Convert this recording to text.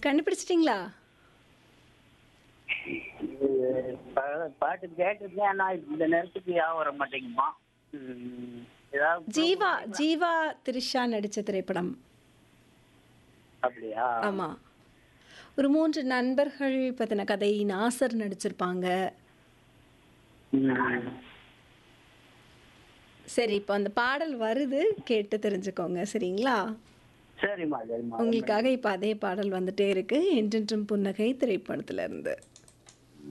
கண்டுபிடிச்சிட்டிங்களா இது பா- பாட்டு கேட்டிருக்கேன் ஆனா இந்த நேரத்துக்கு ஞாபகம் வர மாட்டேங்குமா ம், ஏதாவது ஜீவா ஜீவா த்ரிஷா நடித்த திரைப்படம் அப்படியா ஆமாம் ஒரு மூன்று நண்பர்கள் பற்றின கதை நாசர் நடிச்சிருப்பாங்க ம். சரி இப்போ அந்த பாடல் வருது கேட்டு தெரிஞ்சுக்கோங்க சரிங்களா சரிம்மா சரிம்மா உங்களுக்காக இப்போ அதே பாடல் வந்துட்டே இருக்கு என்றென்றும் புன்னகை திரைப்படத்துல இருந்து